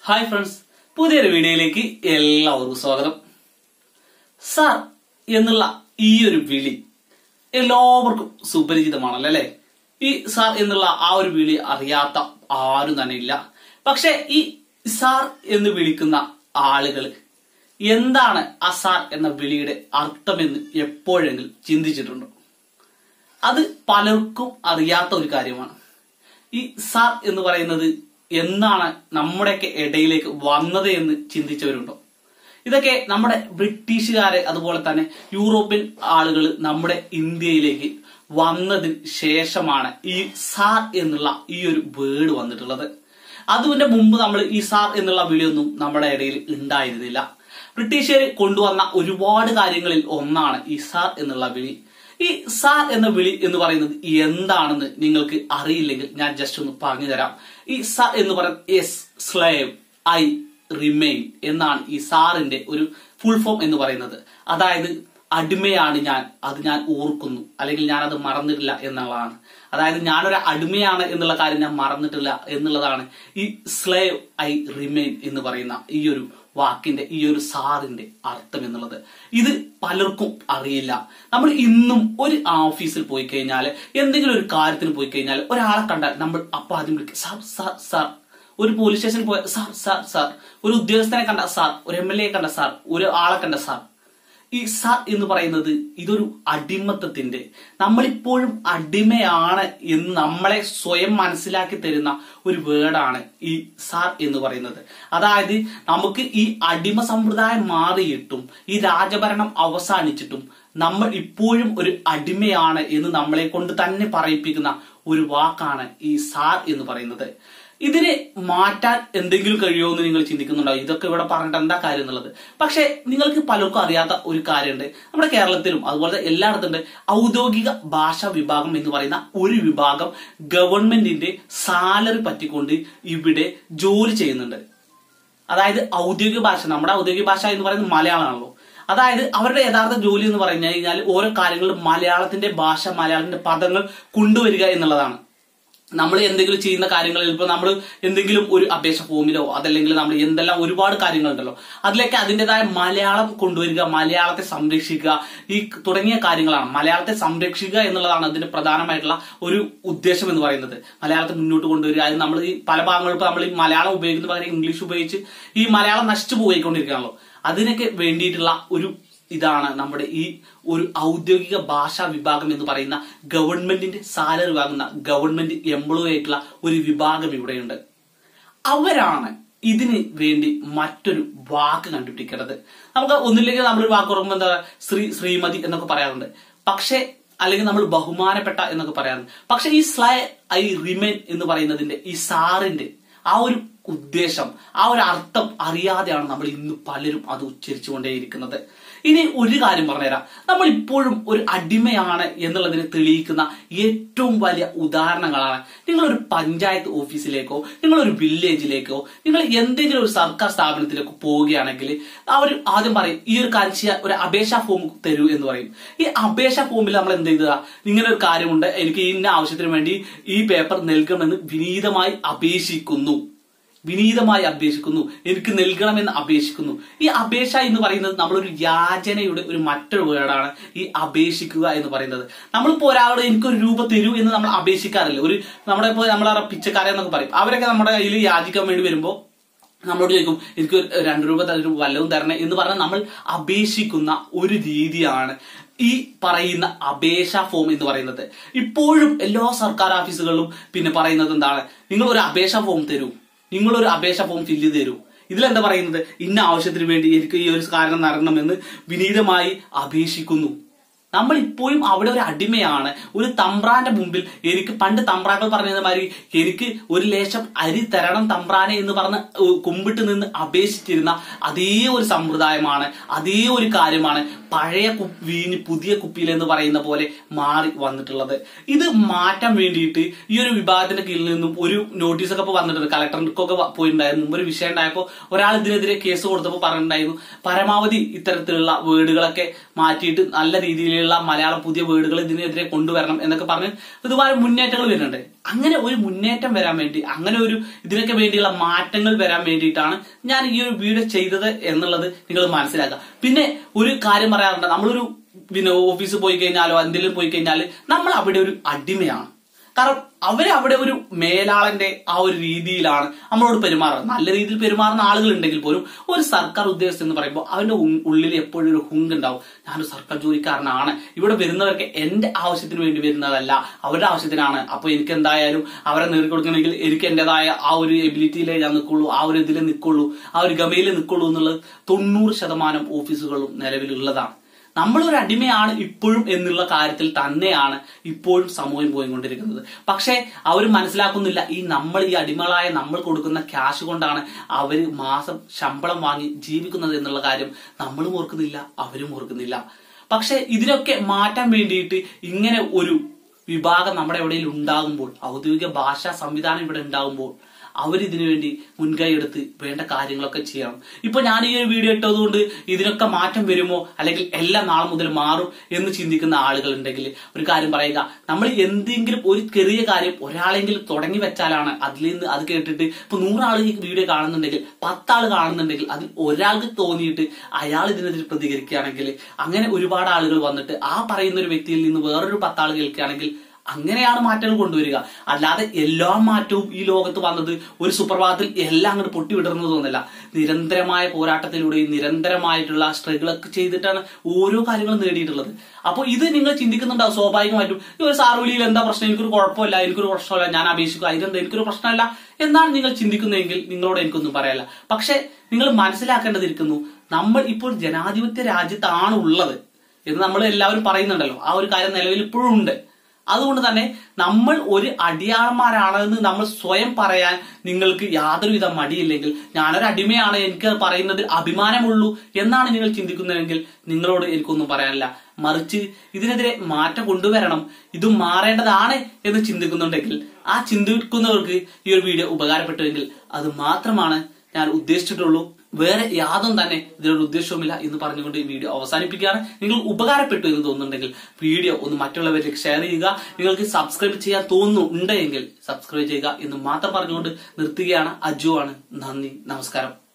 hi friends പുതിയൊരു വീഡിയോയിലേക്ക് എല്ലാവർക്കും സ്വാഗതം സാർ എന്നുള്ള ഈ ഒരു വിളി എല്ലാവർക്കും സുപരിചിതമാണല്ലോ അല്ലെ ഈ സാർ എന്നുള്ള ആ ഒരു വിളി അറിയാത്ത ആരും തന്നെ ഇല്ല പക്ഷെ ഈ സാർ എന്ന് വിളിക്കുന്ന ആളുകൾ എന്താണ് ആ സാർ എന്ന വിളിയുടെ അർത്ഥമെന്ന് എപ്പോഴെങ്കിലും ചിന്തിച്ചിട്ടുണ്ടോ അത് പലർക്കും അറിയാത്ത ഒരു കാര്യമാണ് ഈ സാർ എന്ന് പറയുന്നത് എന്നാണ് നമ്മുടെയൊക്കെ ഇടയിലേക്ക് വന്നത് എന്ന് ചിന്തിച്ചവരുണ്ടോ ഇതൊക്കെ നമ്മുടെ ബ്രിട്ടീഷുകാരെ അതുപോലെ തന്നെ യൂറോപ്യൻ ആളുകൾ നമ്മുടെ ഇന്ത്യയിലേക്ക് വന്നതിന് ശേഷമാണ് ഈ സാർ എന്നുള്ള ഈ ഒരു വേർഡ് വന്നിട്ടുള്ളത് അതിന്റെ മുമ്പ് നമ്മൾ ഈ സാർ എന്നുള്ള വിളിയൊന്നും നമ്മുടെ ഇടയിൽ ഉണ്ടായിരുന്നില്ല ബ്രിട്ടീഷുകാർ കൊണ്ടുവന്ന ഒരുപാട് കാര്യങ്ങളിൽ ഒന്നാണ് ഈ സാർ എന്നുള്ള വിളി ഈ സാർ എന്ന വിളി എന്ന് പറയുന്നത് എന്താണെന്ന് നിങ്ങൾക്ക് അറിയില്ലെങ്കിൽ ഞാൻ ജസ്റ്റ് ഒന്ന് പറഞ്ഞു തരാം ഈ സാർ എന്ന് പറയുന്നത് എസ് സ്ലേവ് ഐ റിമെയിൻ എന്നാണ് ഈ സാറിന്റെ ഒരു ഫുൾ ഫോം എന്ന് പറയുന്നത് അതായത് അടിമയാണ് ഞാൻ അത് ഞാൻ ഓർക്കുന്നു അല്ലെങ്കിൽ ഞാൻ അത് മറന്നിട്ടില്ല എന്നുള്ളതാണ് അതായത് ഞാനൊരു അടിമയാണ് എന്നുള്ള കാര്യം ഞാൻ മറന്നിട്ടില്ല എന്നുള്ളതാണ് ഈ സ്ലേവ് ഐ റിമെയിൻ എന്ന് പറയുന്ന ഈ ഒരു വാക്കിന്റെ ഈ ഒരു സാറിന്റെ അർത്ഥം എന്നുള്ളത് ഇത് പലർക്കും അറിയില്ല നമ്മൾ ഇന്നും ഒരു ഓഫീസിൽ പോയി കഴിഞ്ഞാൽ എന്തെങ്കിലും ഒരു കാര്യത്തിന് പോയി കഴിഞ്ഞാൽ ഒരാളെ കണ്ടാൽ നമ്മൾ അപ്പൊ ആദ്യം വിളിക്കും സാർ സാർ സാർ ഒരു പോലീസ് സ്റ്റേഷനിൽ പോയ സാർ സാർ സാർ ഒരു ഉദ്യോഗസ്ഥനെ കണ്ട സാർ ഒരു എം എൽ എ കണ്ട സാർ ഒരു ആളെ കണ്ട സാർ ഈ സാർ എന്ന് പറയുന്നത് ഇതൊരു അടിമത്തത്തിന്റെ നമ്മളിപ്പോഴും അടിമയാണ് എന്ന് നമ്മളെ സ്വയം മനസ്സിലാക്കി തരുന്ന ഒരു വേർഡാണ് ഈ സാർ എന്ന് പറയുന്നത് അതായത് നമുക്ക് ഈ അടിമ സമ്പ്രദായം മാറിയിട്ടും ഈ രാജഭരണം അവസാനിച്ചിട്ടും നമ്മൾ ഇപ്പോഴും ഒരു അടിമയാണ് എന്ന് നമ്മളെ കൊണ്ട് തന്നെ പറയിപ്പിക്കുന്ന ഒരു വാക്കാണ് ഈ സാർ എന്ന് പറയുന്നത് ഇതിനെ മാറ്റാൻ എന്തെങ്കിലും കഴിയുമോ എന്ന് നിങ്ങൾ ചിന്തിക്കുന്നുണ്ടാവും ഇതൊക്കെ ഇവിടെ പറഞ്ഞിട്ട് എന്താ കാര്യം എന്നുള്ളത് പക്ഷെ നിങ്ങൾക്ക് പലർക്കും അറിയാത്ത ഒരു കാര്യമുണ്ട് നമ്മുടെ കേരളത്തിലും അതുപോലെ എല്ലായിടത്തുണ്ട് ഔദ്യോഗിക ഭാഷാ വിഭാഗം എന്ന് പറയുന്ന ഒരു വിഭാഗം ഗവൺമെന്റിന്റെ സാലറി പറ്റിക്കൊണ്ട് ഇവിടെ ജോലി ചെയ്യുന്നുണ്ട് അതായത് ഔദ്യോഗിക ഭാഷ നമ്മുടെ ഔദ്യോഗിക ഭാഷ എന്ന് പറയുന്നത് മലയാളമാണല്ലോ അതായത് അവരുടെ യഥാർത്ഥ ജോലി എന്ന് പറഞ്ഞു കഴിഞ്ഞാൽ ഓരോ കാര്യങ്ങളും മലയാളത്തിന്റെ ഭാഷ മലയാളത്തിന്റെ പദങ്ങൾ കൊണ്ടുവരിക എന്നുള്ളതാണ് നമ്മൾ എന്തെങ്കിലും ചെയ്യുന്ന കാര്യങ്ങളിൽ ഇപ്പൊ നമ്മൾ എന്തെങ്കിലും ഒരു അപേക്ഷ ഫോമിലോ അതല്ലെങ്കിൽ നമ്മൾ എന്തെല്ലാം ഒരുപാട് കാര്യങ്ങളുണ്ടല്ലോ അതിലേക്ക് അതിൻ്റെതായ മലയാളം കൊണ്ടുവരിക മലയാളത്തെ സംരക്ഷിക്കുക ഈ തുടങ്ങിയ കാര്യങ്ങളാണ് മലയാളത്തെ സംരക്ഷിക്കുക എന്നുള്ളതാണ് അതിന്റെ പ്രധാനമായിട്ടുള്ള ഒരു ഉദ്ദേശം എന്ന് പറയുന്നത് മലയാളത്തെ മുന്നോട്ട് കൊണ്ടുവരിക അത് നമ്മൾ ഈ പല ഭാഗങ്ങളും ഇപ്പൊ നമ്മൾ ഈ മലയാളം ഉപയോഗിക്കുന്ന പകരം ഇംഗ്ലീഷ് ഉപയോഗിച്ച് ഈ മലയാളം നശിച്ചു പോയിക്കൊണ്ടിരിക്കുകയാണല്ലോ അതിനൊക്കെ വേണ്ടിയിട്ടുള്ള ഒരു ഇതാണ് നമ്മുടെ ഈ ഒരു ഔദ്യോഗിക ഭാഷാ വിഭാഗം എന്ന് പറയുന്ന ഗവൺമെന്റിന്റെ സാലറി വാങ്ങുന്ന ഗവൺമെന്റ് എംപ്ലോയി ആയിട്ടുള്ള ഒരു വിഭാഗം ഇവിടെയുണ്ട് അവരാണ് ഇതിന് വേണ്ടി മറ്റൊരു വാക്ക് കണ്ടുപിടിക്കേണ്ടത് നമുക്ക് ഒന്നില്ലെങ്കിൽ നമ്മളൊരു വാക്ക് ഓർക്കുമ്പോൾ എന്താ ശ്രീ ശ്രീമതി എന്നൊക്കെ പറയാറുണ്ട് പക്ഷേ അല്ലെങ്കിൽ നമ്മൾ ബഹുമാനപ്പെട്ട എന്നൊക്കെ പറയാറുണ്ട് പക്ഷെ ഈ സ്ലൈ ഐ റിമെയിൻ എന്ന് പറയുന്നതിന്റെ ഈ സാറിന്റെ ആ ഒരു ഉദ്ദേശം ആ ഒരു അർത്ഥം അറിയാതെയാണ് നമ്മൾ ഇന്ന് പലരും അത് ഉച്ചരിച്ചുകൊണ്ടേയിരിക്കുന്നത് ഇനി ഒരു കാര്യം പറഞ്ഞുതരാം നമ്മൾ ഇപ്പോഴും ഒരു അടിമയാണ് എന്നുള്ളതിനെ തെളിയിക്കുന്ന ഏറ്റവും വലിയ ഉദാഹരണങ്ങളാണ് നിങ്ങൾ ഒരു പഞ്ചായത്ത് ഓഫീസിലേക്കോ നിങ്ങൾ ഒരു വില്ലേജിലേക്കോ നിങ്ങൾ എന്തെങ്കിലും ഒരു സർക്കാർ സ്ഥാപനത്തിലേക്കോ പോവുകയാണെങ്കിൽ അവർ ആദ്യം പറയും ഈ ഒരു കാര്യം ചെയ്യാൻ ഒരു അപേക്ഷാ ഫോം തരൂ എന്ന് പറയും ഈ അപേക്ഷാ ഫോമിൽ നമ്മൾ എന്ത് ചെയ്തതാ ഇങ്ങനെ ഒരു കാര്യമുണ്ട് എനിക്ക് ഇന്ന ആവശ്യത്തിന് വേണ്ടി ഈ പേപ്പർ നൽകണമെന്ന് വിനീതമായി അപേക്ഷിക്കുന്നു വിനീതമായി അപേക്ഷിക്കുന്നു എനിക്ക് നൽകണമെന്ന് അപേക്ഷിക്കുന്നു ഈ അപേക്ഷ എന്ന് പറയുന്നത് നമ്മളൊരു യാചനയുടെ ഒരു മറ്റൊരു വേർഡാണ് ഈ അപേക്ഷിക്കുക എന്ന് പറയുന്നത് നമ്മളിപ്പോ ഒരാളോട് എനിക്കൊരു രൂപ തരൂ എന്ന് നമ്മൾ അപേക്ഷിക്കാറില്ല ഒരു നമ്മുടെ ഇപ്പോൾ നമ്മളെ പിച്ചക്കാരെ എന്നൊക്കെ പറയും അവരൊക്കെ നമ്മുടെ കയ്യിൽ യാചിക്കാൻ വേണ്ടി വരുമ്പോൾ നമ്മളോട് ചോദിക്കും എനിക്ക് ഒരു രണ്ട് രൂപ തരും വല്ലതും തരണേ എന്ന് പറഞ്ഞാൽ നമ്മൾ അപേക്ഷിക്കുന്ന ഒരു രീതിയാണ് ഈ പറയുന്ന അപേക്ഷ ഫോം എന്ന് പറയുന്നത് ഇപ്പോഴും എല്ലാ സർക്കാർ ഓഫീസുകളിലും പിന്നെ പറയുന്നത് എന്താണ് നിങ്ങൾ ഒരു അപേക്ഷ ഫോം തരൂ നിങ്ങളൊരു അപേക്ഷ ഫോം ഫില്ല് തരൂ ഇതിലെന്താ പറയുന്നത് ഇന്ന ആവശ്യത്തിന് വേണ്ടി എനിക്ക് ഈ ഒരു കാരണം നടണമെന്ന് വിനീതമായി അപേക്ഷിക്കുന്നു നമ്മൾ ഇപ്പോഴും അവിടെ ഒരു അടിമയാണ് ഒരു തമ്പ്രാന്റെ മുമ്പിൽ എനിക്ക് പണ്ട് തമ്പ്രാക്കൾ പറഞ്ഞത് മാതിരി എനിക്ക് ഒരു ലേശം അരി തരണം തമ്പ്രാനെ എന്ന് പറഞ്ഞ് കുമ്പിട്ട് നിന്ന് അപേക്ഷിച്ചിരുന്ന അതേ ഒരു സമ്പ്രദായമാണ് അതേ ഒരു കാര്യമാണ് പഴയ വീഞ്ഞ് പുതിയ കുപ്പിയിൽ എന്ന് പറയുന്ന പോലെ മാറി വന്നിട്ടുള്ളത് ഇത് മാറ്റാൻ വേണ്ടിയിട്ട് ഈ ഒരു വിഭാഗത്തിന്റെ കീഴിൽ നിന്നും ഒരു നോട്ടീസ് ഒക്കെ വന്നിട്ടുണ്ട് കളക്ടർക്കൊക്കെ പോയിട്ടുണ്ടായിരുന്നു മുമ്പ് ഒരു വിഷയം ഉണ്ടായപ്പോൾ ഒരാൾ ഇതിനെതിരെ കേസ് കൊടുത്തപ്പോൾ പറഞ്ഞിട്ടുണ്ടായിരുന്നു പരമാവധി ഇത്തരത്തിലുള്ള വേർഡുകളൊക്കെ മാറ്റിയിട്ട് നല്ല രീതിയിൽ ഇങ്ങനെയുള്ള മലയാളം പുതിയ വേർഡുകൾ ഇതിനെതിരെ കൊണ്ടുവരണം എന്നൊക്കെ പറഞ്ഞ് ഒരുപാട് മുന്നേറ്റങ്ങൾ വരുന്നുണ്ട് അങ്ങനെ ഒരു മുന്നേറ്റം വരാൻ വേണ്ടി അങ്ങനെ ഒരു ഇതിനൊക്കെ വേണ്ടിയുള്ള മാറ്റങ്ങൾ വരാൻ വേണ്ടിയിട്ടാണ് ഞാൻ ഈ ഒരു വീഡിയോ ചെയ്തത് എന്നുള്ളത് നിങ്ങൾ മനസ്സിലാക്കുക പിന്നെ ഒരു കാര്യം പറയാറുണ്ട് നമ്മളൊരു പിന്നെ ഓഫീസിൽ പോയി കഴിഞ്ഞാലോ എന്തെങ്കിലും പോയി കഴിഞ്ഞാൽ നമ്മൾ അവിടെ ഒരു അടിമയാണ് കാരണം അവര് അവിടെ ഒരു മേലാളന്റെ ആ ഒരു രീതിയിലാണ് നമ്മളോട് പെരുമാറുന്നത് നല്ല രീതിയിൽ പെരുമാറുന്ന ആളുകൾ ഉണ്ടെങ്കിൽ പോലും ഒരു സർക്കാർ ഉദ്യോഗസ്ഥൻ എന്ന് പറയുമ്പോൾ അവന്റെ ഉ- ഉള്ളിൽ എപ്പോഴും ഒരു ഹുങ്ക് ഉണ്ടാവും ഞാനൊരു സർക്കാർ ജോലിക്കാരനാണ് ഇവിടെ വരുന്നവർക്ക് എന്റെ ആവശ്യത്തിന് വേണ്ടി വരുന്നതല്ല അവരുടെ ആവശ്യത്തിനാണ് അപ്പൊ എനിക്ക് എന്തായാലും അവരെ നേടിക്കൊടുക്കണമെങ്കിൽ എനിക്ക് എന്റേതായ ആ ഒരു എബിലിറ്റിയിലേ ഞാൻ നിൽക്കുള്ളൂ ആ ഒരു ഇതിൽ നിൽക്കുള്ളൂ ആ ഒരു ഗമയിലേ നിൽക്കുള്ളൂ എന്നുള്ളത് തൊണ്ണൂറ് ശതമാനം ഓഫീസുകളും നിലവിലുള്ളതാണ് നമ്മളൊരു അടിമയാണ് ഇപ്പോഴും എന്നുള്ള കാര്യത്തിൽ തന്നെയാണ് ഇപ്പോഴും സമൂഹം പോയിക്കൊണ്ടിരിക്കുന്നത് പക്ഷേ അവർ മനസ്സിലാക്കുന്നില്ല ഈ നമ്മൾ ഈ അടിമകളായ നമ്മൾ കൊടുക്കുന്ന ക്യാഷ് കൊണ്ടാണ് അവർ മാസം ശമ്പളം വാങ്ങി ജീവിക്കുന്നത് എന്നുള്ള കാര്യം നമ്മളും ഓർക്കുന്നില്ല അവരും ഓർക്കുന്നില്ല പക്ഷെ ഇതിനൊക്കെ മാറ്റാൻ വേണ്ടിയിട്ട് ഇങ്ങനെ ഒരു വിഭാഗം നമ്മുടെ എവിടെയും ഉണ്ടാകുമ്പോൾ ഔദ്യോഗിക ഭാഷാ സംവിധാനം ഇവിടെ ഉണ്ടാകുമ്പോൾ അവരിതിനു വേണ്ടി മുൻകൈ എടുത്ത് വേണ്ട കാര്യങ്ങളൊക്കെ ചെയ്യണം ഇപ്പൊ ഞാൻ ഈ ഒരു വീഡിയോ ഇട്ടതുകൊണ്ട് ഇതിനൊക്കെ മാറ്റം വരുമോ അല്ലെങ്കിൽ എല്ലാം നാളെ മുതൽ മാറും എന്ന് ചിന്തിക്കുന്ന ആളുകൾ ഉണ്ടെങ്കിൽ ഒരു കാര്യം പറയുക നമ്മൾ എന്തെങ്കിലും ഒരു ചെറിയ കാര്യം ഒരാളെങ്കിലും തുടങ്ങി വെച്ചാലാണ് അതിൽ നിന്ന് അത് കേട്ടിട്ട് ഇപ്പൊ നൂറാൾ ഈ വീഡിയോ കാണുന്നുണ്ടെങ്കിൽ പത്താള് കാണുന്നുണ്ടെങ്കിൽ അതിൽ ഒരാൾക്ക് തോന്നിയിട്ട് അയാൾ ഇതിനെതിരെ പ്രതികരിക്കുകയാണെങ്കിൽ അങ്ങനെ ഒരുപാട് ആളുകൾ വന്നിട്ട് ആ പറയുന്ന ഒരു വ്യക്തിയിൽ നിന്ന് വേറൊരു പത്താൾ കേൾക്കുകയാണെങ്കിൽ അങ്ങനെയാണ് മാറ്റങ്ങൾ കൊണ്ടുവരിക അല്ലാതെ എല്ലാ മാറ്റവും ഈ ലോകത്ത് വന്നത് ഒരു സുപ്രഭാതത്തിൽ എല്ലാം അങ്ങോട്ട് പൊട്ടിവിടർന്നതൊന്നുമല്ല നിരന്തരമായ പോരാട്ടത്തിലൂടെയും നിരന്തരമായിട്ടുള്ള സ്ട്രഗിളൊക്കെ ചെയ്തിട്ടാണ് ഓരോ കാര്യങ്ങളും നേടിയിട്ടുള്ളത് അപ്പോൾ ഇത് നിങ്ങൾ ചിന്തിക്കുന്നുണ്ടാവും സ്വാഭാവികമായിട്ടും ഈ ഒരു സാറുവിളിയിൽ എന്താ പ്രശ്നം എനിക്കൊരു കുഴപ്പമില്ല എനിക്കൊരു പ്രശ്നമില്ല ഞാൻ അപേക്ഷിക്കുക അതിനെന്താ എനിക്കൊരു പ്രശ്നമല്ല എന്നാണ് നിങ്ങൾ ചിന്തിക്കുന്നതെങ്കിൽ നിങ്ങളോട് എനിക്കൊന്നും പറയാല്ല പക്ഷെ നിങ്ങൾ മനസ്സിലാക്കേണ്ടതിരിക്കുന്നു നമ്മൾ ഇപ്പോൾ ജനാധിപത്യ രാജ്യത്താണ് ഉള്ളത് എന്ന് നമ്മൾ എല്ലാവരും പറയുന്നുണ്ടല്ലോ ആ ഒരു കാര്യം നിലവിൽ ഇപ്പോഴും ഉണ്ട് അതുകൊണ്ട് തന്നെ നമ്മൾ ഒരു അടിയാളന്മാരാണെന്ന് നമ്മൾ സ്വയം പറയാൻ നിങ്ങൾക്ക് യാതൊരുവിധ മടിയില്ലെങ്കിൽ ഞാനൊരു അടിമയാണ് എനിക്ക് പറയുന്നതിൽ അഭിമാനമുള്ളൂ എന്നാണ് നിങ്ങൾ ചിന്തിക്കുന്നതെങ്കിൽ നിങ്ങളോട് എനിക്കൊന്നും പറയാനില്ല മറിച്ച് ഇതിനെതിരെ മാറ്റം കൊണ്ടുവരണം ഇത് മാറേണ്ടതാണ് എന്ന് ചിന്തിക്കുന്നുണ്ടെങ്കിൽ ആ ചിന്തിക്കുന്നവർക്ക് ഈ ഒരു വീഡിയോ ഉപകാരപ്പെട്ടുവെങ്കിൽ അത് മാത്രമാണ് ഞാൻ ഉദ്ദേശിച്ചിട്ടുള്ളൂ വേറെ യാതൊന്നും തന്നെ ഇതിനൊരു ഉദ്ദേശവുമില്ല എന്ന് പറഞ്ഞുകൊണ്ട് ഈ വീഡിയോ അവസാനിപ്പിക്കുകയാണ് നിങ്ങൾ ഉപകാരപ്പെട്ടു എന്ന് തോന്നുന്നുണ്ടെങ്കിൽ വീഡിയോ ഒന്ന് മറ്റുള്ളവരിലേക്ക് ഷെയർ ചെയ്യുക നിങ്ങൾക്ക് സബ്സ്ക്രൈബ് ചെയ്യാൻ തോന്നുന്നുണ്ടെങ്കിൽ സബ്സ്ക്രൈബ് ചെയ്യുക എന്ന് മാത്രം പറഞ്ഞുകൊണ്ട് നിർത്തുകയാണ് അജു ആണ് നന്ദി നമസ്കാരം